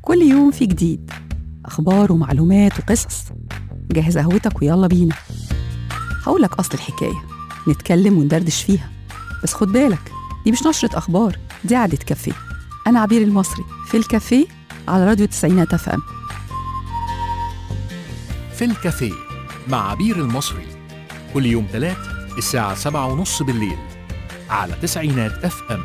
كل يوم في جديد أخبار ومعلومات وقصص جهز قهوتك ويلا بينا هقولك أصل الحكاية نتكلم وندردش فيها بس خد بالك دي مش نشرة أخبار دي قعدة كافيه أنا عبير المصري في الكافيه على راديو تسعينات اف ام في الكافيه مع عبير المصري كل يوم ثلاث الساعة سبعة ونص بالليل على تسعينات اف ام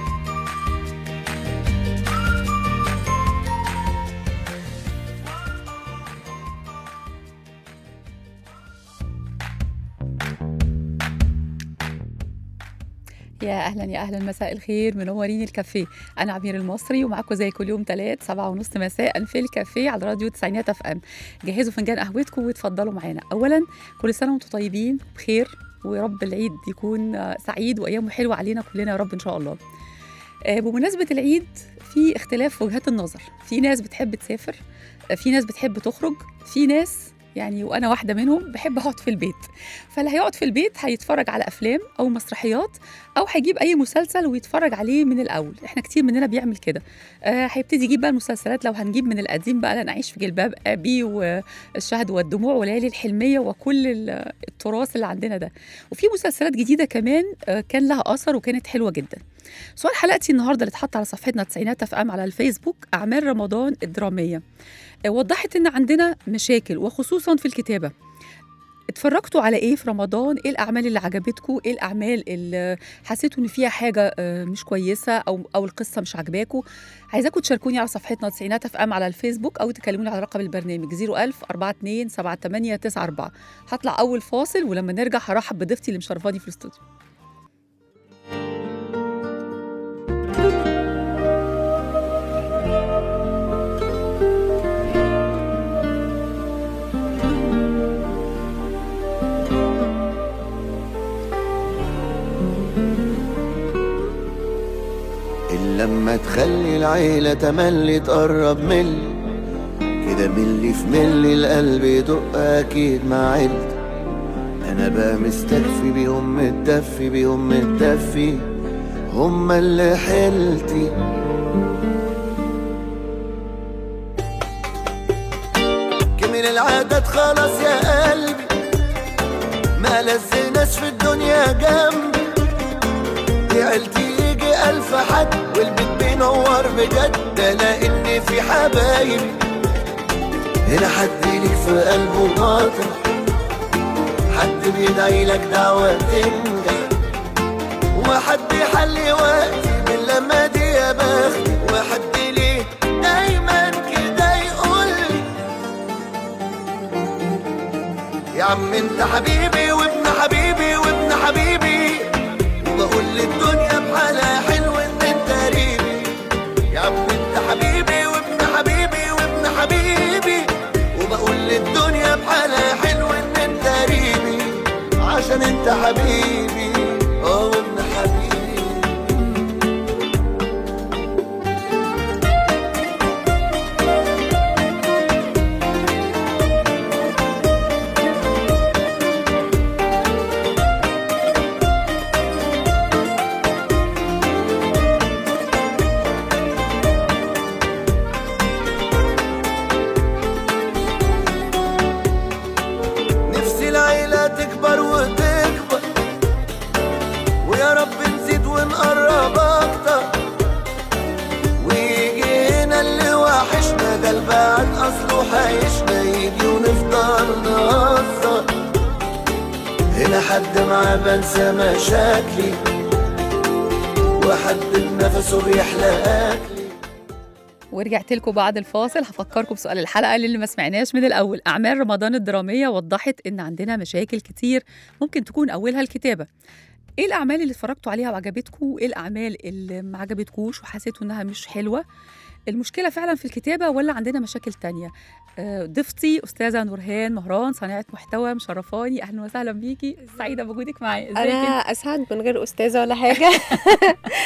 يا اهلا يا اهلا مساء الخير منورين الكافيه انا عبير المصري ومعاكم زي كل يوم ثلاث سبعة ونص مساء في الكافيه على راديو تسعينات اف ام جهزوا فنجان قهوتكم وتفضلوا معانا اولا كل سنه وانتم طيبين بخير ورب العيد يكون آه، سعيد وايامه حلوه علينا كلنا يا رب ان شاء الله آه، بمناسبه العيد في اختلاف في وجهات النظر في ناس بتحب تسافر آه، في ناس بتحب تخرج في ناس يعني وانا واحده منهم بحب اقعد في البيت فاللي هيقعد في البيت هيتفرج على افلام او مسرحيات او هيجيب اي مسلسل ويتفرج عليه من الاول احنا كتير مننا بيعمل كده آه، هيبتدي يجيب بقى المسلسلات لو هنجيب من القديم بقى لا نعيش في جلباب ابي والشهد والدموع وليالي الحلميه وكل ال- التراث اللي عندنا ده وفي مسلسلات جديده كمان آه، كان لها اثر وكانت حلوه جدا سؤال حلقتي النهارده اللي اتحط على صفحتنا تسعينات اف ام على الفيسبوك اعمال رمضان الدراميه آه، وضحت ان عندنا مشاكل وخصوصا في الكتابه اتفرجتوا على ايه في رمضان ايه الاعمال اللي عجبتكم ايه الاعمال اللي حسيتوا ان فيها حاجه آه، مش كويسه او او القصه مش عجباكم عايزاكم تشاركوني على صفحتنا تسعينات اف ام على الفيسبوك او تكلموني على رقم البرنامج 01000 42 78 94 هطلع اول فاصل ولما نرجع هرحب بضيفتي اللي مشرفاني في الاستوديو إلا لما تخلي العيلة تملي تقرب ملي كده ملي في ملي القلب يدق أكيد مع عيلتي أنا بقى مستكفي بيهم متدفي بيهم متدفي هما اللي حيلتي كمل العادات خلاص يا قلبي ما لز ناس في الدنيا جنبي دي عيلتي يجي ألف حد والبيت بينور بجد ألاقي إن في حبايبي هنا حد ليك في قلبه باطل حد بيدعي لك دعوة تنجح وحد يحلي وقتي من لما دي يا بختي وحد ليه دايما كده يقول لي يا عم انت حبيبي وابن حبيبي وابن حبيبي وبقول للدنيا بحالها حلو ان انت قريبي يا عم انت حبيبي وابن حبيبي وابن حبيبي وبقول للدنيا بحالها حلو ان انت قريبي عشان انت حبيبي اه وابن حبيبي نفسي العيلة تكبر وتكبر ويا رب نزيد ونقرب أكتر ويجي هنا اللي وحشنا ده البعد أصله حيشنا يجي ونفضل نهزر هنا حد معاه بنسى مشاكلي وحد بنفسه بيحلى أكلي ورجعت لكم بعد الفاصل هفكركم بسؤال الحلقه اللي ما سمعناش من الاول اعمال رمضان الدراميه وضحت ان عندنا مشاكل كتير ممكن تكون اولها الكتابه ايه الاعمال اللي اتفرجتوا عليها وعجبتكم وايه الاعمال اللي ما عجبتكوش وحسيتوا انها مش حلوه المشكله فعلا في الكتابه ولا عندنا مشاكل تانية آه، ضيفتي استاذه نورهان مهران صانعه محتوى مشرفاني اهلا وسهلا بيكي سعيده بوجودك معايا ازيك انا انت؟ اسعد من غير استاذه ولا حاجه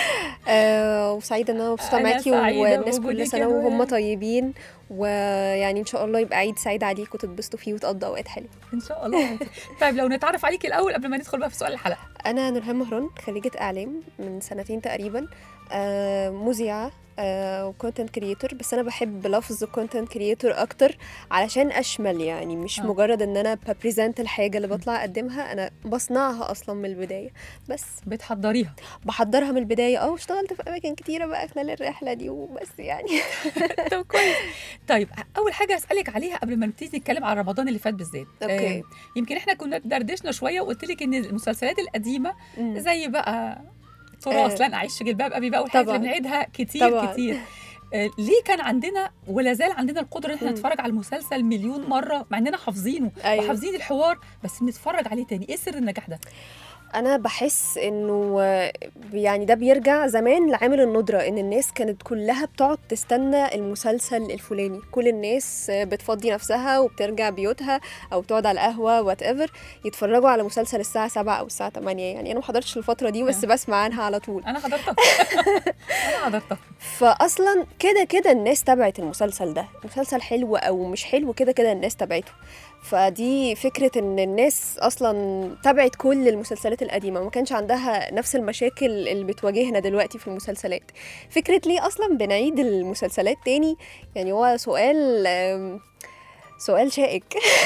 آه وسعيده ان انا مبسوطه أنا معاكي سعيدة والناس بوجودي كل سنه وهم كمان. طيبين ويعني ان شاء الله يبقى عيد سعيد عليكم وتتبسطوا فيه وتقضوا اوقات حلوه ان شاء الله طيب لو نتعرف عليكي الاول قبل ما ندخل بقى في سؤال الحلقه انا نورهان مهران خريجه اعلام من سنتين تقريبا آه مذيعه وكونتنت كريتور بس انا بحب لفظ كونتنت كريتور اكتر علشان اشمل يعني مش آه. مجرد ان انا ببريزنت الحاجه اللي بطلع اقدمها انا بصنعها اصلا من البدايه بس بتحضريها بحضرها من البدايه اه واشتغلت في اماكن كتيره بقى خلال الرحله دي وبس يعني طب كويس طيب اول حاجه اسالك عليها قبل ما نبتدي نتكلم عن رمضان اللي فات بالذات أوكي. آه، يمكن احنا كنا دردشنا شويه وقلت لك ان المسلسلات القديمه مم. زي بقى تراث آه. لن اعيش في جلباب ابي بقى والحاجات اللي طبعاً. بنعيدها كتير طبعاً. كتير آه، ليه كان عندنا ولا زال عندنا القدره ان احنا مم. نتفرج على المسلسل مليون مره مع اننا حافظينه أيوة. وحافظين الحوار بس بنتفرج عليه تاني ايه سر النجاح ده انا بحس انه آه، يعني ده بيرجع زمان لعامل الندره ان الناس كانت كلها بتقعد تستنى المسلسل الفلاني كل الناس آه، بتفضي نفسها وبترجع بيوتها او بتقعد على القهوه وات ايفر يتفرجوا على مسلسل الساعه 7 او الساعه 8 يعني انا ما حضرتش الفتره دي بس آه. بسمع عنها على طول انا حضرتها انا حضرتها فاصلا كده كده الناس تبعت المسلسل ده المسلسل حلو او مش حلو كده كده الناس تبعته فدي فكرة ان الناس اصلا تبعت كل المسلسلات القديمة ما كانش عندها نفس المشاكل اللي بتواجهنا دلوقتي في المسلسلات فكرة ليه اصلا بنعيد المسلسلات تاني يعني هو سؤال آم، سؤال شائك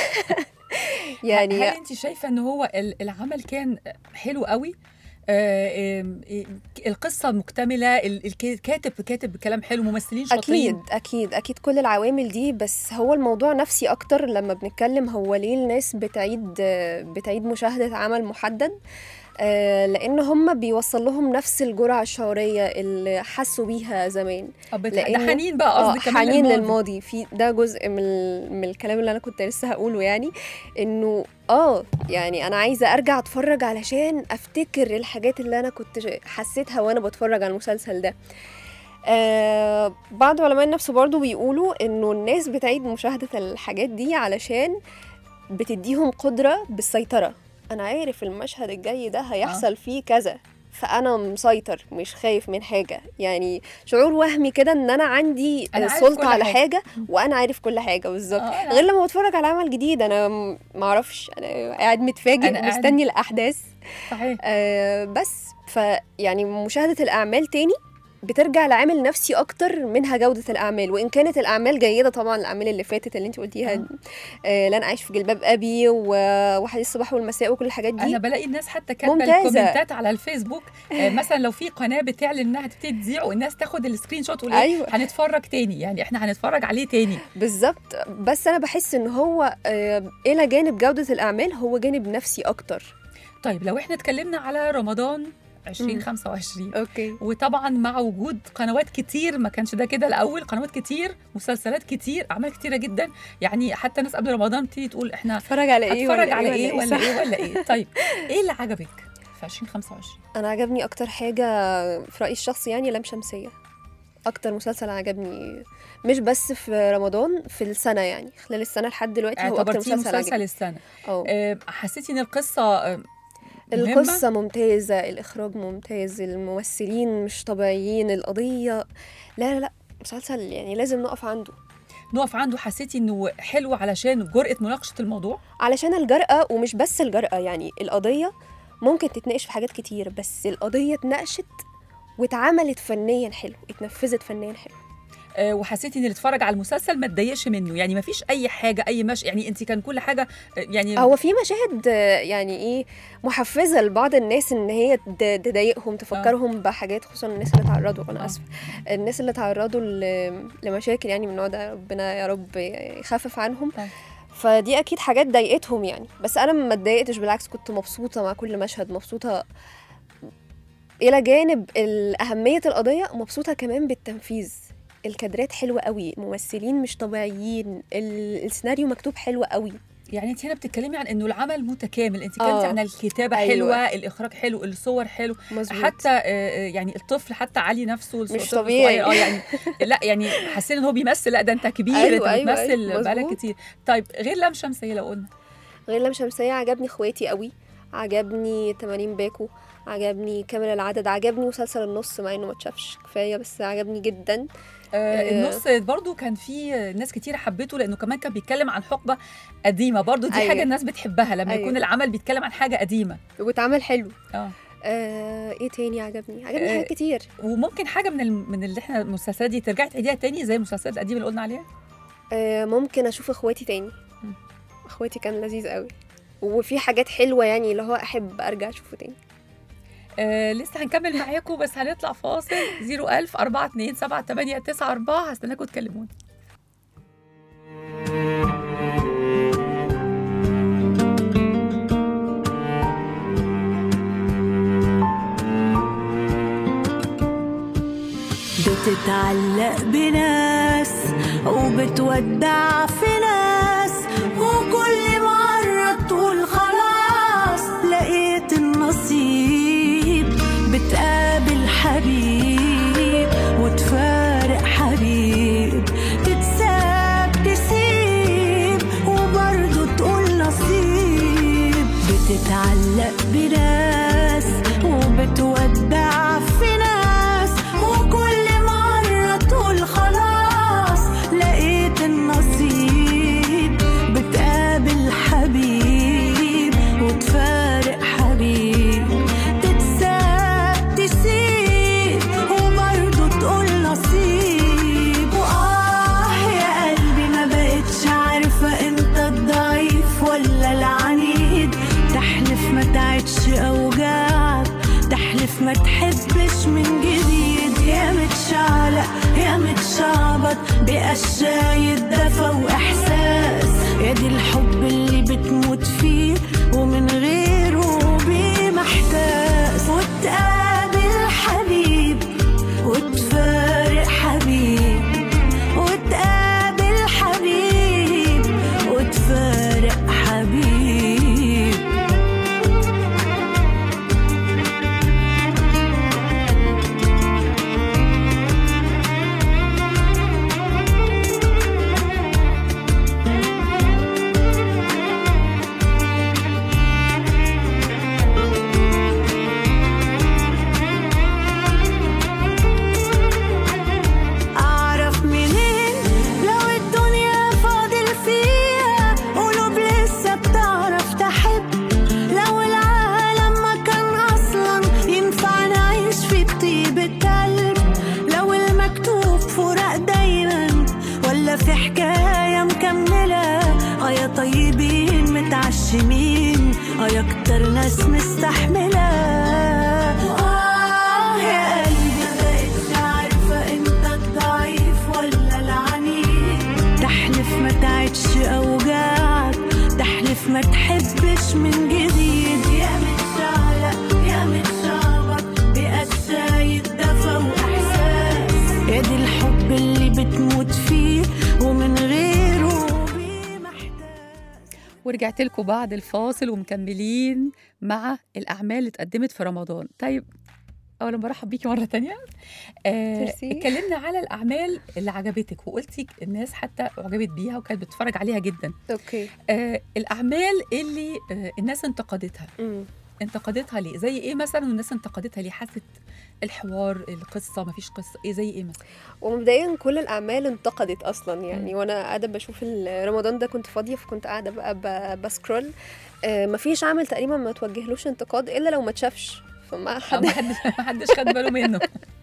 يعني هل انت شايفه ان هو ال- العمل كان حلو قوي آه، آم، آه، القصه مكتمله ال- الكاتب كاتب كلام حلو ممثلين شاطرين اكيد اكيد اكيد كل العوامل دي بس هو الموضوع نفسي اكتر لما بنتكلم هو ليه الناس بتعيد بتعيد مشاهده عمل محدد آه، لان هم بيوصل لهم نفس الجرعه الشعوريه اللي حسوا بيها زمان آه، بت- لأنه- ده حنين بقى اه قصدي كمان حنين للماضي. للماضي في ده جزء من ال- من الكلام اللي انا كنت لسه هقوله يعني انه اه يعني انا عايزه ارجع اتفرج علشان افتكر الحاجات اللي انا كنت ش- حسيتها وانا بتفرج على المسلسل ده آه بعض علماء النفس برضو بيقولوا انه الناس بتعيد مشاهده الحاجات دي علشان بتديهم قدره بالسيطره انا عارف المشهد الجاي ده هيحصل فيه كذا فانا مسيطر مش خايف من حاجه يعني شعور وهمي كده ان انا عندي أنا عارف سلطه كل على حاجة. حاجه وانا عارف كل حاجه بالظبط آه، أنا غير لما بتفرج على عمل جديد انا م- معرفش انا قاعد متفاجئ أنا قاعد- مستني الاحداث صحيح آه بس فيعني مشاهده الاعمال تاني بترجع لعامل نفسي اكتر منها جوده الاعمال وان كانت الاعمال جيده طبعا الاعمال اللي فاتت اللي انت قلتيها آه. آه لن اعيش في جلباب ابي و- وحديث الصباح والمساء وكل الحاجات دي انا بلاقي الناس حتى كاتبه ممتازة. الكومنتات على الفيسبوك آه، مثلا لو في قناه بتعلن انها تبتدي تذيع والناس تاخد السكرين شوت وتقول أيوة. هنتفرج تاني يعني احنا هنتفرج عليه تاني بالظبط بس انا بحس ان هو آه الى جانب جوده الاعمال هو جانب نفسي اكتر طيب لو احنا اتكلمنا على رمضان 2025 اوكي وطبعا مع وجود قنوات كتير ما كانش ده كده الاول قنوات كتير مسلسلات كتير اعمال كتيره جدا يعني حتى ناس قبل رمضان تيجي تقول احنا اتفرج على ايه هتفرج على ايه ولا صح؟ ايه ولا ايه طيب ايه اللي عجبك في 2025 انا عجبني اكتر حاجه في رايي الشخصي يعني لام شمسيه اكتر مسلسل عجبني مش بس في رمضان في السنه يعني خلال السنه لحد دلوقتي هو اكتر اعتبرتيه مسلسل مسلسل عجبني السنه اه آه، حسيتي ان القصه آه، مهمة؟ القصه ممتازه الاخراج ممتاز الممثلين مش طبيعيين القضيه لا لا لا مسلسل يعني لازم نقف عنده نقف عنده حسيتي انه حلو علشان جرأة مناقشه الموضوع علشان الجرأة ومش بس الجرأة يعني القضية ممكن تتناقش في حاجات كتير بس القضية اتناقشت واتعملت فنيا حلو اتنفذت فنيا حلو آه، وحسيتي ان اللي اتفرج على المسلسل ما اتضايقش منه يعني ما فيش اي حاجه اي مش يعني انت كان كل حاجه آه، يعني هو في مشاهد آه، يعني ايه محفزة لبعض الناس ان هي تد- تضايقهم تفكرهم بحاجات خصوصا الناس اللي تعرضوا انا آه. اسفة الناس اللي تعرضوا ل- لمشاكل يعني من النوع ده ربنا يا رب يخفف عنهم طيب. فدي اكيد حاجات ضايقتهم يعني بس انا ما اتضايقتش بالعكس كنت مبسوطه مع كل مشهد مبسوطه الى جانب ال- اهميه القضيه مبسوطه كمان بالتنفيذ الكادرات حلوه قوي الممثلين مش طبيعيين ال- السيناريو مكتوب حلو قوي يعني انت هنا بتتكلمي عن انه العمل متكامل انت آه. كنتي عن الكتابه أيوة. حلوه الاخراج حلو الصور حلو مظبوط حتى آه، آه، يعني الطفل حتى علي نفسه الطفل مش طبيعي. الصغير، اه يعني لا يعني حسينا ان هو بيمثل لا ده انت كبير أيوة، انت أيوة، بتمثل أيوة، بقالك مظبوط. كتير طيب غير لام شمسيه لو قلنا غير لام شمسية عجبني اخواتي قوي عجبني 80 باكو عجبني كامل العدد عجبني مسلسل النص مع انه ما اتشافش كفايه بس عجبني جدا آه آه. النص برضو كان في ناس كتير حبته لانه كمان كان بيتكلم عن حقبه قديمه برضو دي أيوة. حاجه الناس بتحبها لما أيوة. يكون العمل بيتكلم عن حاجه قديمه واتعمل حلو اه آه ايه تاني عجبني عجبني آه، حاجات كتير وممكن حاجه من الم- من اللي احنا المسلسلات دي ترجعي تعيديها تاني زي المسلسلات القديمه اللي قلنا عليها آه ممكن اشوف اخواتي تاني مم. اخواتي كان لذيذ قوي وفي حاجات حلوه يعني اللي هو احب ارجع اشوفه تاني آه لسه هنكمل معاكم بس هنطلع فاصل 01000 42 7 8 9 4 هستناكم تكلموني بتتعلق بناس وبتودع في ناس وكل مرة تقول خلاص لقيت النصيب بتقابل حبيب وتفارق حبيب تتساب تسيب وبرضه تقول نصيب بتتعلق بناس وبتودع في ناس وكل مرة تقول خلاص لقيت النصيب بتقابل حبيب وتفارق حبيب تتساب تسيب وبرضه تقول نصيب وآه يا قلبي ما بقتش عارفة انت الضعيف ولا العنيد تحلف ما تعدش أوجاعك تحلف ما تحبش من جديد يا متشعلق يا متشعبط بقشاية دفى وإحساس يا دي الحب اللي بتموت فيه ومن غيره بيه محتاس وتقابل حبيب وتفارق حبيب وتقابل حبيب وتفارق حبيب أعرف منين لو الدنيا فاضل فيها قلوب لسه بتعرف تحب لو العالم ما كان أصلا ينفع نعيش في بطيبة قلب لو المكتوب فراق دايما ولا في حكاية مكملة اه يا طيبين متعشمين اه يا أكتر ناس مستحملة آه يا قلبي مبقتش عارفة انت الضعيف ولا العنيد تحلف ما تعدش أوجاعك تحلف ما تحبش من جديد يا متشعلق يا متشعبط بقشاية دفى وإحساس يا دي الحب اللي بتموت فيه ومن غيره بيه محتاج ورجعت لكم بعد الفاصل ومكملين مع الأعمال اللي اتقدمت في رمضان طيب أولا برحب بيكي مرة تانية آه ميرسي. اتكلمنا على الأعمال اللي عجبتك وقلتي الناس حتى أعجبت بيها وكانت بتتفرج عليها جدا اوكي آه الأعمال اللي آه الناس انتقدتها مم. انتقدتها ليه زي ايه مثلا والناس انتقدتها ليه حست الحوار القصه مفيش قصه ايه زي ايه مثلا ومبدئيا كل الاعمال انتقدت اصلا يعني وانا قاعده بشوف ال- رمضان ده كنت فاضيه فكنت قاعده بقى ب- بسكرول آه، مفيش عمل تقريبا ما توجهلوش انتقاد الا لو ما اتشافش فما حد ما حدش ما حدش خد باله منه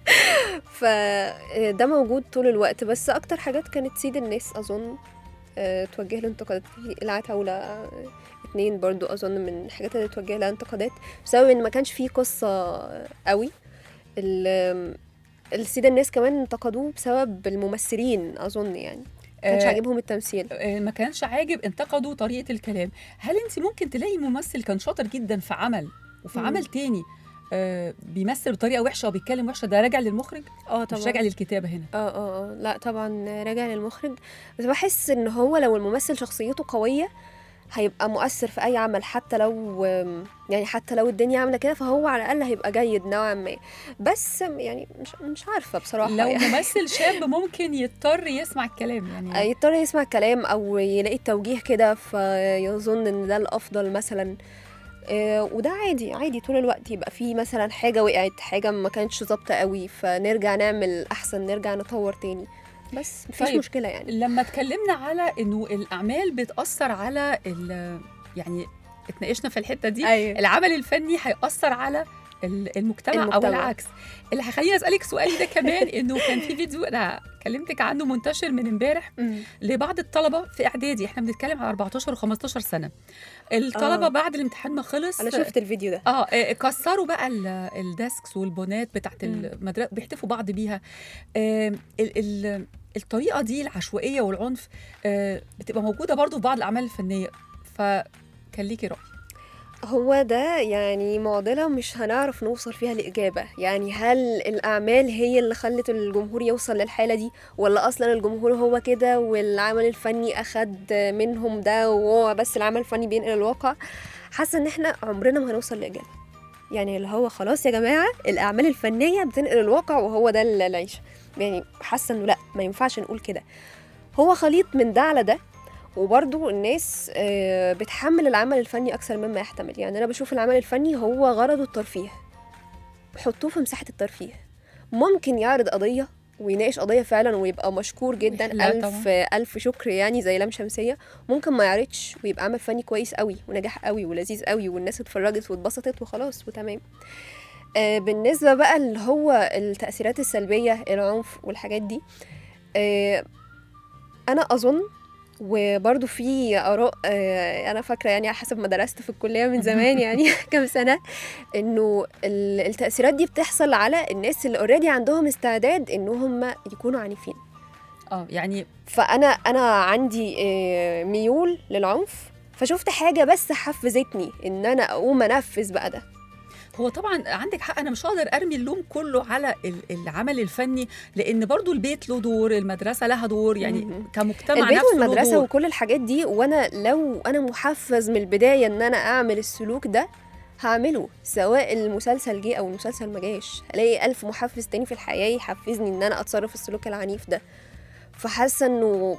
فده موجود طول الوقت بس اكتر حاجات كانت سيد الناس اظن آه، توجه له انتقادات في العتاولة آه، اتنين برضو اظن من الحاجات اللي توجه لها انتقادات بسبب ان ما كانش فيه قصة قوي ال- السيد الناس كمان انتقدوه بسبب الممثلين اظن يعني ما كانش آه، عاجبهم التمثيل آه، ما كانش عاجب انتقدوا طريقه الكلام هل انت ممكن تلاقي ممثل كان شاطر جدا في عمل وفي مم. عمل تاني آه، بيمثل بطريقه وحشه وبيتكلم وحشه ده راجع للمخرج اه مش راجع للكتابه هنا اه اه اه لا طبعا راجع للمخرج بس بحس ان هو لو الممثل شخصيته قوية هيبقى مؤثر في اي عمل حتى لو يعني حتى لو الدنيا عامله كده فهو على الاقل هيبقى جيد نوعا ما بس يعني مش مش عارفه بصراحه لو يعني. ممثل شاب ممكن يضطر يسمع الكلام يعني يضطر يسمع الكلام او يلاقي التوجيه كده فيظن ان ده الافضل مثلا آه، وده عادي عادي طول الوقت يبقى في مثلا حاجه وقعت حاجه ما كانتش ظابطه قوي فنرجع نعمل احسن نرجع نطور تاني بس مفيش طيب. مشكله يعني لما اتكلمنا على انه الاعمال بتاثر على ال- يعني اتناقشنا في الحته دي ايوه العمل الفني هيأثر على ال- المجتمع, او المجتمع. العكس اللي هيخليني اسالك سؤالي ده كمان انه كان في فيديو انا كلمتك عنه منتشر من امبارح لبعض الطلبه في اعدادي احنا بنتكلم على 14 و15 سنه الطلبه آه. بعد الامتحان ما خلص انا شفت الفيديو ده اه آه، كسروا بقى ال- الديسكس والبونات بتاعت مم. المدرسه بيحتفوا بعض بيها آه ال ال الطريقه دي العشوائيه والعنف آه بتبقى موجوده برضو في بعض الاعمال الفنيه فكان ليكي راي هو ده يعني معضلة مش هنعرف نوصل فيها لإجابة يعني هل الأعمال هي اللي خلت الجمهور يوصل للحالة دي ولا أصلا الجمهور هو كده والعمل الفني أخد منهم ده وهو بس العمل الفني بينقل الواقع حاسة إن إحنا عمرنا ما هنوصل لإجابة يعني اللي هو خلاص يا جماعة الأعمال الفنية بتنقل الواقع وهو ده اللي العيش يعني حاسة إنه لأ ما ينفعش نقول كده هو خليط من ده على ده وبرضو الناس آه، بتحمل العمل الفني أكثر مما يحتمل يعني أنا بشوف العمل الفني هو غرضه الترفيه حطوه في مساحة الترفيه ممكن يعرض قضية ويناقش قضية فعلا ويبقى مشكور جدا ويحلها ألف ألف شكر يعني زي لام شمسية ممكن ما يعرضش ويبقى عمل فني كويس قوي ونجاح قوي ولذيذ قوي والناس اتفرجت واتبسطت وخلاص وتمام آه، بالنسبة بقى اللي هو التأثيرات السلبية العنف والحاجات دي آه، أنا أظن وبرضه في آراء آه، أنا فاكرة يعني على حسب ما درست في الكلية من زمان يعني كام سنة إنه ال- التأثيرات دي بتحصل على الناس اللي اوريدي عندهم استعداد إن هم يكونوا عنيفين اه يعني فأنا أنا عندي آه، ميول للعنف فشفت حاجة بس حفزتني إن أنا أقوم أنفذ بقى ده هو طبعا عندك حق انا مش هقدر ارمي اللوم كله على ال- العمل الفني لان برضو البيت له دور المدرسه لها دور يعني مهم. كمجتمع البيت نفسه له والمدرسه دور. وكل الحاجات دي وانا لو انا محفز من البدايه ان انا اعمل السلوك ده هعمله سواء المسلسل جه او المسلسل ما جاش هلاقي الف محفز تاني في الحياه يحفزني ان انا اتصرف السلوك العنيف ده فحاسه انه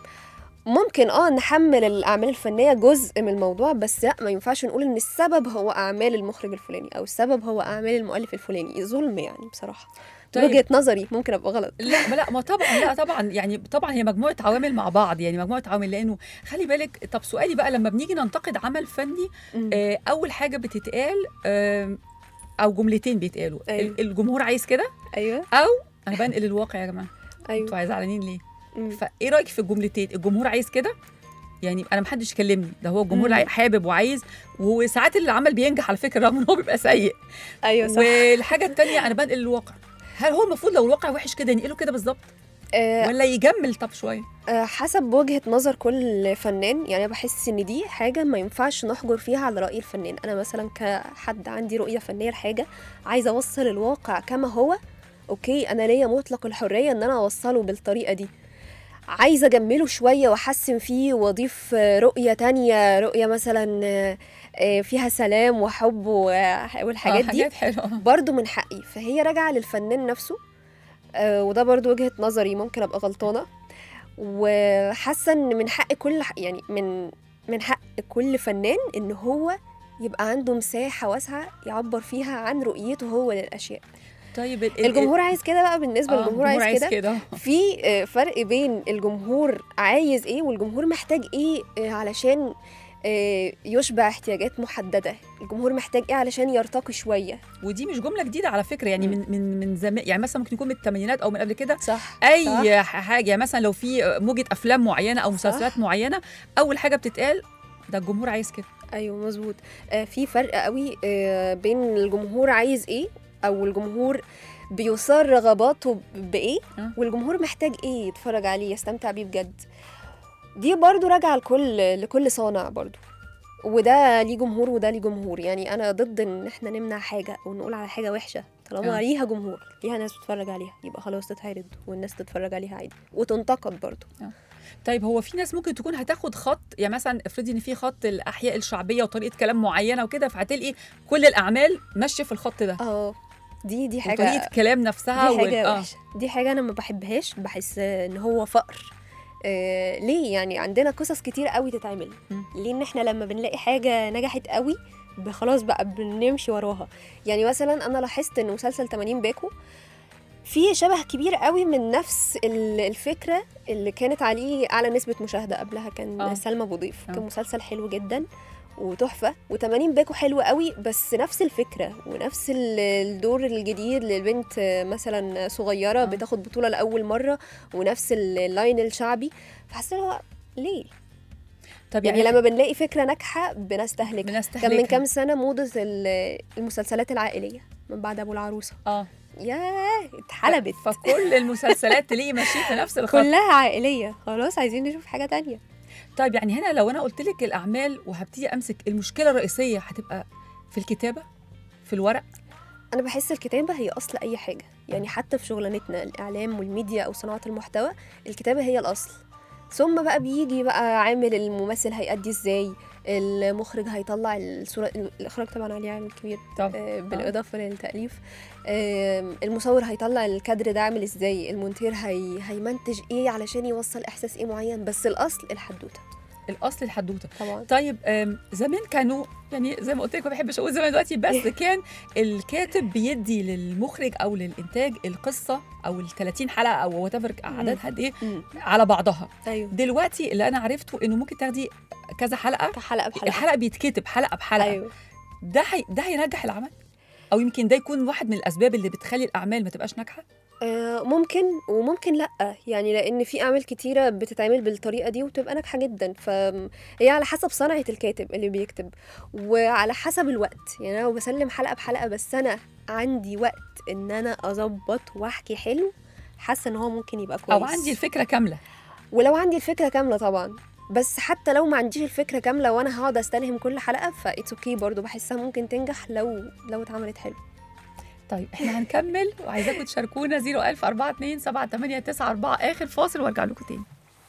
ممكن اه نحمل الاعمال الفنيه جزء من الموضوع بس لا ما ينفعش نقول ان السبب هو اعمال المخرج الفلاني او السبب هو اعمال المؤلف الفلاني ظلم يعني بصراحه طيب. وجهه نظري ممكن ابقى غلط لا ما لا ما طبعا لا طبعا يعني طبعا هي مجموعه عوامل مع بعض يعني مجموعه عوامل لانه خلي بالك طب سؤالي بقى لما بنيجي ننتقد عمل فني مم. آه اول حاجه بتتقال آه او جملتين بيتقالوا أيوة. ال- الجمهور عايز كده ايوه او انا بنقل الواقع يا جماعه ايوه انتوا زعلانين ليه مم. فايه رايك في الجملتين الجمهور عايز كده يعني انا محدش يكلمني ده هو الجمهور مم. عاي- حابب وعايز وساعات اللي العمل بينجح على فكره رغم ان هو بيبقى سيء ايوه صح والحاجه التانية انا بنقل الواقع هل هو المفروض لو الواقع وحش كده ينقله كده بالظبط آه، ولا يجمل طب شويه آه، حسب وجهة نظر كل فنان يعني أنا بحس ان دي حاجة ما ينفعش نحجر فيها على رأي الفنان انا مثلا كحد عندي رؤية فنية لحاجة عايزة اوصل الواقع كما هو اوكي انا ليا مطلق الحرية ان انا اوصله بالطريقة دي عايزة اجمله شوية واحسن فيه واضيف آه، رؤية تانية رؤية مثلا آه، آه، فيها سلام وحب و- والحاجات آه، دي حاجات حلوه برضو من حقي فهي راجعة للفنان نفسه آه وده برضو وجهة نظري ممكن أبقى غلطانة وحاسة إن من حق كل ح- يعني من من حق كل فنان إن هو يبقى عنده مساحة واسعة يعبر فيها عن رؤيته هو للأشياء طيب ال- ال- الجمهور عايز كده بقى بالنسبة آه، للجمهور عايز كده كده في آه، فرق بين الجمهور عايز ايه والجمهور محتاج ايه آه، علشان آه، يشبع احتياجات محددة الجمهور محتاج ايه علشان يرتقي شوية ودي مش جمله جديده على فكره يعني من من من زمان يعني مثلا ممكن يكون من الثمانينات او من قبل كده صح اي صح. ح- حاجه يعني مثلا لو في موجه افلام معينه او مسلسلات معينه اول حاجه بتتقال ده الجمهور عايز كده ايوه مظبوط آه في فرق قوي آه بين الجمهور عايز ايه او الجمهور بيثار رغباته ب- بايه آه. والجمهور محتاج ايه يتفرج عليه يستمتع بيه بجد دي برضو راجعه لكل لكل صانع برضو وده ليه جمهور وده ليه جمهور يعني انا ضد ان احنا نمنع حاجه او نقول على حاجه وحشه طالما آه. ليها جمهور ليها ناس بتتفرج عليها يبقى خلاص تتعرض والناس تتفرج عليها عادي وتنتقد برضو طيب هو في ناس ممكن تكون هتاخد خط يعني مثلا افرضي ان في خط الاحياء الشعبيه وطريقه كلام معينه وكده فهتلاقي كل الاعمال ماشيه في الخط ده اه دي دي حاجه وطريقه كلام نفسها دي وال- حاجة آه. وحشة دي حاجة أنا ما بحبهاش بحس إن هو فقر آه ليه يعني عندنا قصص كتير قوي تتعمل مم. ليه إن إحنا لما بنلاقي حاجة نجحت قوي ب- خلاص بقى بنمشي وراها يعني مثلا انا لاحظت ان مسلسل 80 باكو فيه شبه كبير قوي من نفس ال- الفكره اللي كانت عليه اعلى نسبه مشاهده قبلها كان آه. سلمى ابو ضيف آه. كان مسلسل حلو جدا وتحفه و80 باكو حلو قوي بس نفس الفكره ونفس ال- الدور الجديد للبنت مثلا صغيره آه. بتاخد بطوله لاول مره ونفس ال- اللاين الشعبي فحسيت اللي هو ليه طب يعني لما بنلاقي فكره ناجحه بنستهلكها كان من بنستهلكها. كام سنه موضه ال- المسلسلات العائليه من بعد ابو العروسه اه ياه اتحلبت فكل المسلسلات تلاقيه ماشيين في نفس الخط كلها عائليه خلاص عايزين نشوف حاجه تانية طيب يعني هنا لو انا قلت لك الاعمال وهبتدي امسك المشكله الرئيسيه هتبقى في الكتابه في الورق انا بحس الكتابه هي اصل اي حاجه يعني حتى في شغلانتنا الاعلام والميديا او صناعه المحتوى الكتابه هي الاصل ثم بقى بيجي بقى عامل الممثل هيأدي ازاي المخرج هيطلع الصوره الاخراج طبعا عليه عامل كبير طب آه، بالاضافه للتاليف آم، المصور هيطلع الكادر ده عامل ازاي المونتير هي هيمنتج ايه علشان يوصل احساس ايه معين بس الاصل الحدوته الاصل الحدوته طبعا طيب آم، زمان كانوا يعني زي ما قلت لك ما بحبش اقول زمان دلوقتي بس كان الكاتب بيدي للمخرج او للانتاج القصه او ال 30 حلقه او وات ايفر عددها قد ايه مم. على بعضها ايوه دلوقتي اللي انا عرفته انه ممكن تاخدي كذا حلقه حلقه بحلقه الحلقه بيتكتب حلقه بحلقه ايوه ده هي... ده هينجح العمل او يمكن ده يكون واحد من الاسباب اللي بتخلي الاعمال ما تبقاش ناجحه آه، ممكن وممكن لا يعني لان في اعمال كتيره بتتعمل بالطريقه دي وبتبقى ناجحه جدا فهي على حسب صنعه الكاتب اللي بيكتب وعلى حسب الوقت يعني انا لو بسلم حلقه بحلقه بس انا عندي وقت ان انا اظبط واحكي حلو حاسه ان هو ممكن يبقى كويس او عندي الفكره كامله ولو عندي الفكره كامله طبعا بس حتى لو ما عنديش الفكره كامله وانا هقعد استلهم كل حلقه فايتس اوكي برضو بحسها ممكن تنجح لو لو اتعملت حلو طيب احنا هنكمل وعايزاكم تشاركونا 01042 7894 اخر فاصل وارجع لكم تاني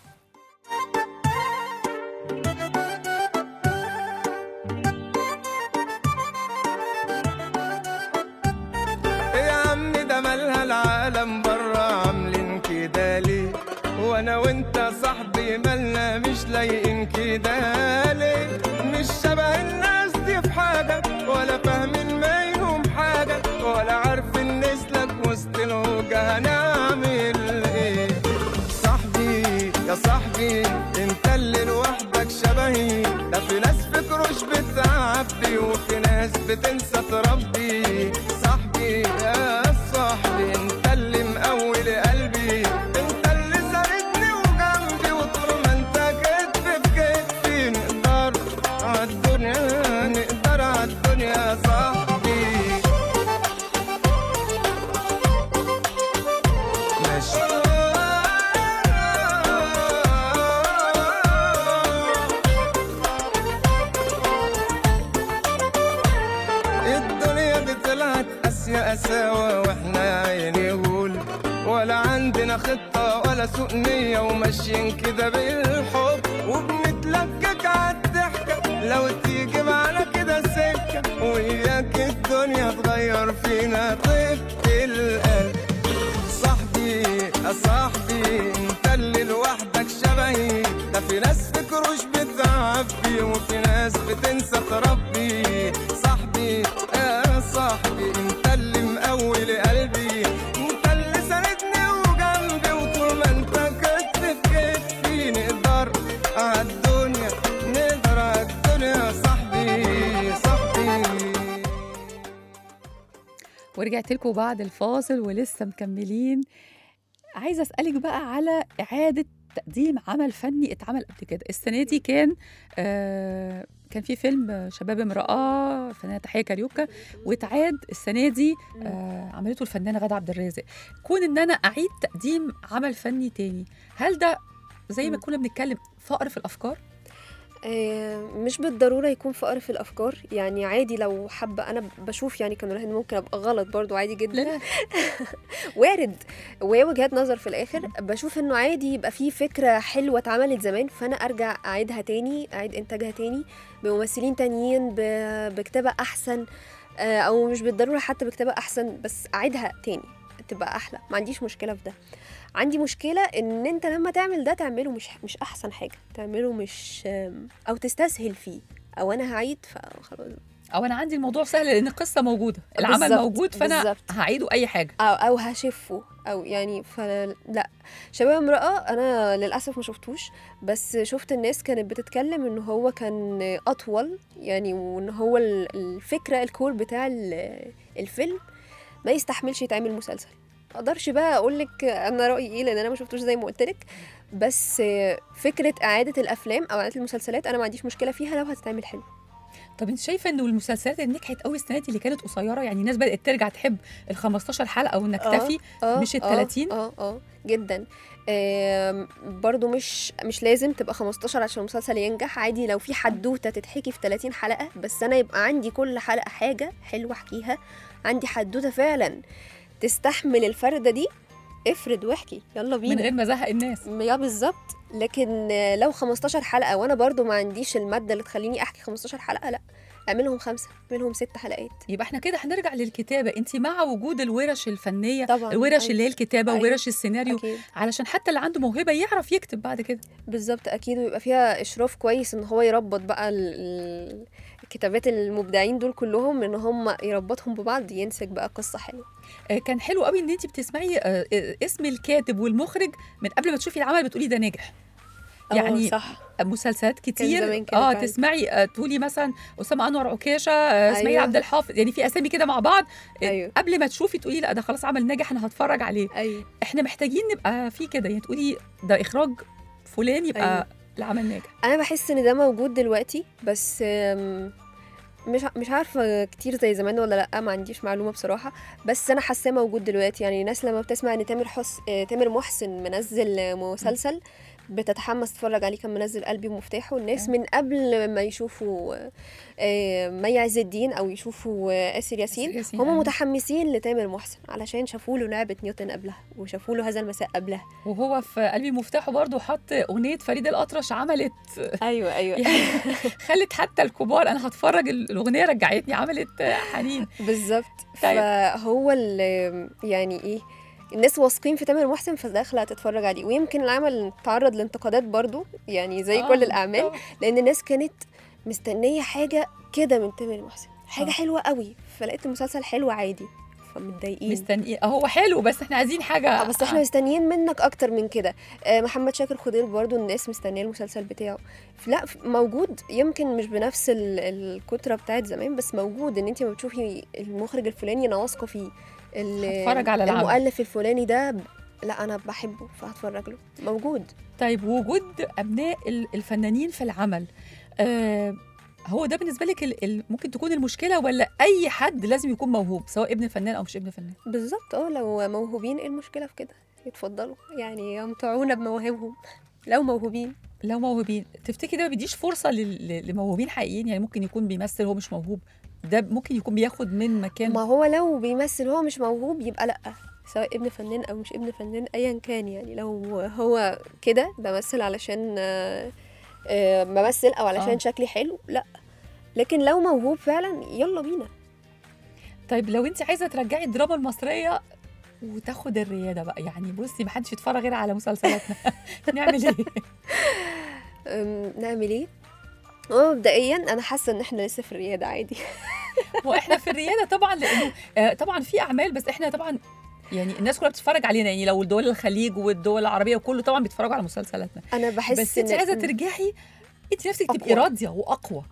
يا عم ده مالها العالم برا عاملين كده ليه وانا وانت صاحبي مالنا مش لايقين كده ليه مش شبه الناس دي في حاجة ولا فاهمين منهم حاجة ولا عارفين نسلك وسط الوجه هنعمل ايه صاحبي يا صاحبي انت اللي لوحدك شبهي ده في ناس فكروش بتعبي وفي ناس بتنسى تربي صاحبي يا صاحبي انت اللي مقوي قلبي انت اللي ساندني وجنبي وطول ما انت كتف في كتفي نقدر عالدنيا نقدر عالدنيا يا صاحبي الدنيا دي طلعت قاسية قساوة واحنا يا عيني غول ولا عندنا خطة ولا سوء نية وماشيين كده بالحب وبنتلكك عالضحكة لو تيجي معانا كده سكة وياك الدنيا تغير فينا طيبة القلب صاحبي يا صاحبي انت اللي لوحدك شبهي ده في ناس فكروش بتعبي وفي ناس بتنسى تربي صاحبي يا صاحبي انت اللي مقوي قلبي انت اللي ساندني وجنبي وطول ما انت كتف في كتفي نقدر عالدنيا نقدر عالدنيا يا صاحبي صاحبي ورجعت لكم بعد الفاصل ولسه مكملين عايزه اسالك بقى على اعاده تقديم عمل فني اتعمل قبل كده السنه دي كان آه كان في فيلم آه، شباب امراه فنانه تحيه كاريوكا واتعاد السنه دي آه عملته الفنانه غاده عبد الرازق كون ان انا اعيد تقديم عمل فني تاني هل ده زي ما مم. كنا بنتكلم فقر في الافكار آه، مش بالضرورة يكون فقر في الأفكار يعني عادي لو حابة أنا بشوف يعني كان إن ممكن أبقى غلط برضو عادي جدا لا وارد وهي وجهات نظر في الآخر بشوف إنه عادي يبقى في فكرة حلوة اتعملت زمان فأنا أرجع أعيدها تاني أعيد إنتاجها تاني بممثلين تانيين ب- بكتابة أحسن آه، أو مش بالضرورة حتى بكتابة أحسن بس أعيدها تاني تبقى أحلى ما عنديش مشكلة في ده عندي مشكلة إن أنت لما تعمل ده تعمله مش مش أحسن حاجة تعمله مش آم، أو تستسهل فيه أو أنا هعيد فخلاص او انا عندي الموضوع سهل لان القصه موجوده العمل بالظبط، موجود فانا بالظبط. هعيده اي حاجه او او هشفه او يعني فلا شباب امراه انا للاسف ما شفتوش بس شفت الناس كانت بتتكلم ان هو كان اطول يعني وان هو ال- الفكره الكور بتاع ال- الفيلم ما يستحملش يتعمل مسلسل ما اقدرش بقى اقول لك انا رايي ايه لان انا ما شفتوش زي ما قلت لك بس فكره اعاده الافلام او اعاده المسلسلات انا ما عنديش مشكله فيها لو هتتعمل حلو طب انت شايفه انه المسلسلات اللي نجحت قوي السنه دي اللي كانت قصيره يعني الناس بدات ترجع تحب ال 15 حلقه ونكتفي آه، مش ال آه، 30 اه اه جدا آم، برضو مش مش لازم تبقى 15 عشان المسلسل ينجح عادي لو في حدوته تتحكي في 30 حلقه بس انا يبقى عندي كل حلقه حاجه حلوه احكيها عندي حدوته فعلا تستحمل الفرده دي افرد واحكي يلا بينا من غير ما ازهق الناس يا بالظبط لكن آه، لو 15 حلقه وانا برضو ما عنديش الماده اللي تخليني احكي 15 حلقه لا اعملهم خمسه اعملهم ست حلقات يبقى احنا كده هنرجع للكتابه انت مع وجود الورش الفنيه طبعا الورش أيوة. اللي هي الكتابه أيوة. وورش السيناريو اكيد علشان حتى اللي عنده موهبه يعرف يكتب بعد كده بالظبط اكيد ويبقى فيها اشراف كويس ان هو يربط بقى ال- ال- الكتابات المبدعين دول كلهم ان هم يربطهم ببعض ينسج بقى قصه حلوه آه، كان حلو قوي ان انت بتسمعي آه، آه، اسم الكاتب والمخرج من قبل ما تشوفي العمل بتقولي ده ناجح يعني آه، صح مسلسلات كتير زمان كده اه فعلا. تسمعي آه، تقولي مثلا اسامه انور عكاشه آه، اسماعيل أيوة. عبد الحافظ يعني في اسامي كده مع بعض آه، أيوة. قبل ما تشوفي تقولي لا ده خلاص عمل ناجح انا هتفرج عليه ايوه احنا محتاجين نبقى في كده يعني تقولي ده اخراج فلان يبقى أيوة. العمل ناجح انا بحس ان ده موجود دلوقتي بس آم، مش ع- مش عارفه كتير زي زمان ولا لا ما عنديش معلومه بصراحه بس انا حاساه موجود دلوقتي يعني الناس لما بتسمع ان تامر حس... آه، تامر محسن منزل مسلسل بتتحمس تتفرج عليه كان منزل قلبي ومفتاحه الناس من قبل ما يشوفوا آه، مي عز الدين او يشوفوا آه، آسر ياسين آسر ياسين، هم أيوة. متحمسين لتامر محسن علشان شافوا له لعبه نيوتن قبلها وشافوا له هذا المساء قبلها وهو في قلبي مفتاحه برضه حط اغنيه فريد الاطرش عملت ايوه ايوه يعني خلت حتى الكبار انا هتفرج الاغنيه رجعتني عملت آه، حنين بالظبط طيب. فهو ال- يعني ايه الناس واثقين في تامر محسن فداخله تتفرج عليه ويمكن العمل تعرض لانتقادات برضو يعني زي آه، كل الاعمال طبعاً. لان الناس كانت مستنيه حاجه كده من تامر محسن حاجه آه. حلوه قوي فلقيت المسلسل حلو عادي فمتضايقين مستني هو حلو بس احنا عايزين حاجه آه، بس احنا مستنيين منك اكتر من كده آه، محمد شاكر خضير برضو الناس مستنيه المسلسل بتاعه لا ف- موجود يمكن مش بنفس ال- الكتره بتاعت زمان بس موجود ان انت لما بتشوفي المخرج الفلاني انا واثقه فيه ال- هتفرج على العمل. المؤلف الفلاني ده ب- لا انا بحبه فهتفرج له موجود طيب وجود ابناء ال- الفنانين في العمل آه هو ده بالنسبه لك ال- ال- ممكن تكون المشكله ولا اي حد لازم يكون موهوب سواء ابن فنان او مش ابن فنان بالظبط اه لو موهوبين ايه المشكله في كده يتفضلوا يعني يمتعونا بمواهبهم لو موهوبين لو موهوبين تفتكري ده ما بيديش فرصه لل- ل- لموهوبين حقيقيين يعني ممكن يكون بيمثل هو مش موهوب ده ممكن يكون بياخد من مكان ما هو لو بيمثل هو مش موهوب يبقى لا سواء ابن فنان او مش ابن فنان ايا كان يعني لو هو كده بمثل علشان آه، آه، بمثل او علشان آه. آه. شكلي حلو لا لكن لو موهوب فعلا يلا بينا طيب لو انت عايزه ترجعي الدراما المصريه وتاخد الرياده بقى يعني بصي ما حدش يتفرج غير على مسلسلاتنا نعمل ايه أم، نعمل ايه هو مبدئيا انا حاسه ان احنا لسه في الرياده عادي واحنا في الرياده طبعا لانه آه، طبعا في اعمال بس احنا طبعا يعني الناس كلها بتتفرج علينا يعني لو دول الخليج والدول العربيه وكله طبعا بيتفرجوا على مسلسلاتنا انا بحس بس انت إن- عايزه ترجعي انت نفسك تبقي أقوى. راضيه واقوى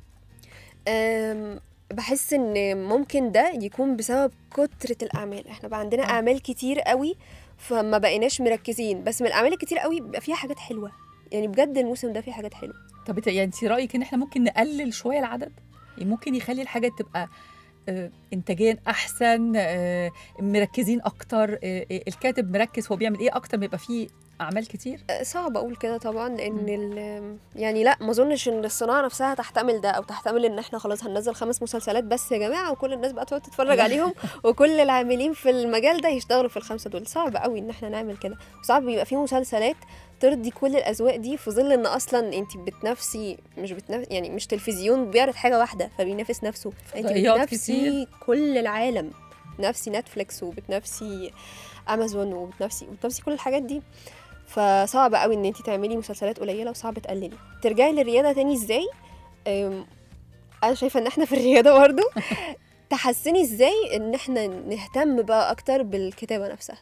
أم، بحس ان ممكن ده يكون بسبب كترة الاعمال احنا بقى عندنا آه. اعمال كتير قوي فما بقيناش مركزين بس من الاعمال الكتير قوي بيبقى فيها حاجات حلوه يعني بجد الموسم ده فيه حاجات حلوه طب انت- يعني انت رايك ان احنا ممكن نقلل شويه العدد يعني ممكن يخلي الحاجه تبقى آه، انتاجيا احسن آه، مركزين اكتر آه، آه، الكاتب مركز هو بيعمل ايه اكتر ما يبقى فيه اعمال كتير أه، صعب اقول كده طبعا لان مم. ال- يعني لا ما اظنش ان الصناعه نفسها تحتمل ده او تحتمل ان احنا خلاص هننزل خمس مسلسلات بس يا جماعه وكل الناس بقى تقعد تتفرج عليهم وكل العاملين في المجال ده يشتغلوا في الخمسه دول صعب قوي ان احنا نعمل كده وصعب يبقى في مسلسلات ترضي كل الاذواق دي في ظل ان اصلا انت بتنافسي مش بتنافس يعني مش تلفزيون بيعرض حاجه واحده فبينافس نفسه انت فضائيات بتنافسي كتير. كل العالم بتنافسي نتفليكس وبتنافسي امازون وبتنافسي وبتنافسي كل الحاجات دي فصعب قوي ان انت تعملي مسلسلات قليله وصعب تقللي ترجعي للرياضه تاني ازاي أم، انا شايفه ان احنا في الرياضه برضه تحسني ازاي ان احنا نهتم بقى اكتر بالكتابه نفسها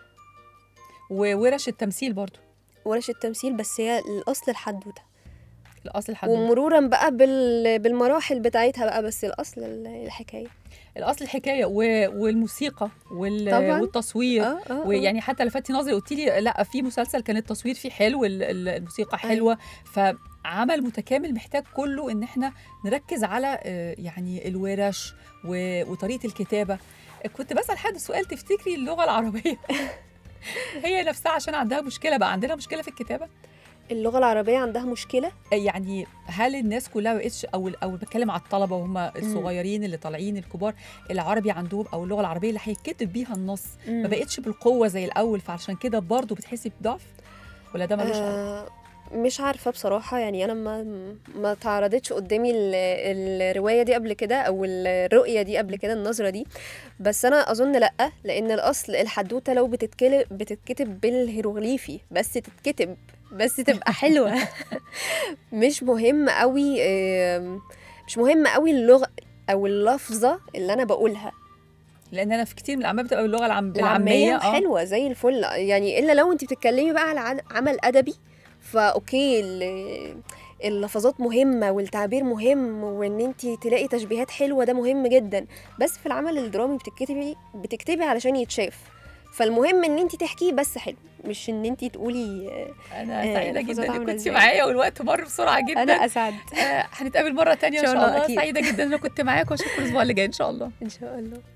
وورش التمثيل برضو ورش التمثيل بس هي الاصل الحدوته الاصل الحد ومرورا بقى بال... بالمراحل بتاعتها بقى بس الاصل ال- الحكايه الاصل الحكايه و... والموسيقى وال... طبعاً. والتصوير اه اه آه. ويعني حتى لفتي نظري قلت لي لا في مسلسل كان التصوير فيه حلو ال- ال- الموسيقى حلوه فعمل متكامل محتاج كله ان احنا نركز على آه، يعني الورش و- وطريقه الكتابه كنت بسال حد سؤال تفتكري اللغه العربيه هي نفسها عشان عندها مشكله بقى عندنا مشكله في الكتابه اللغه العربيه عندها مشكله يعني هل الناس كلها ما بقتش او او بتكلم على الطلبه وهم الصغيرين اللي طالعين الكبار العربي عندهم او اللغه العربيه اللي هيتكتب بيها النص ما بقتش بالقوه زي الاول فعشان كده برضه بتحسي بضعف ولا ده ملوش علاقه آه مش عارفه بصراحه يعني انا ما ما تعرضتش قدامي ال- الروايه دي قبل كده او الرؤيه دي قبل كده النظره دي بس انا اظن لا لان الاصل الحدوته لو بتتكتب بتتكتب بالهيروغليفي بس تتكتب بس تبقى حلوه مش مهم قوي آم، مش مهم قوي اللغه او اللفظه اللي انا بقولها لان انا في كتير من الاعمال بتبقى باللغه العام العاميه بالعاميه اه حلوه زي الفل يعني الا لو انت بتتكلمي بقى على عن- عمل ادبي فاوكي ال- اللفظات مهمه والتعبير مهم وان انت تلاقي تشبيهات حلوه ده مهم جدا بس في العمل الدرامي بتكتبي بتكتبي علشان يتشاف فالمهم ان انت تحكيه بس حلو مش ان انت تقولي آه، انا آه، سعيده اللفظات جدا انك عاملة كنت إزاي. معايا والوقت مر بسرعه جدا انا اسعد آه، هنتقابل مره تانية ان إن شاء شاء الله الله أكيد. سعيده جدا ان انا كنت معاك واشوفكم الاسبوع اللي جاي ان شاء الله ان شاء الله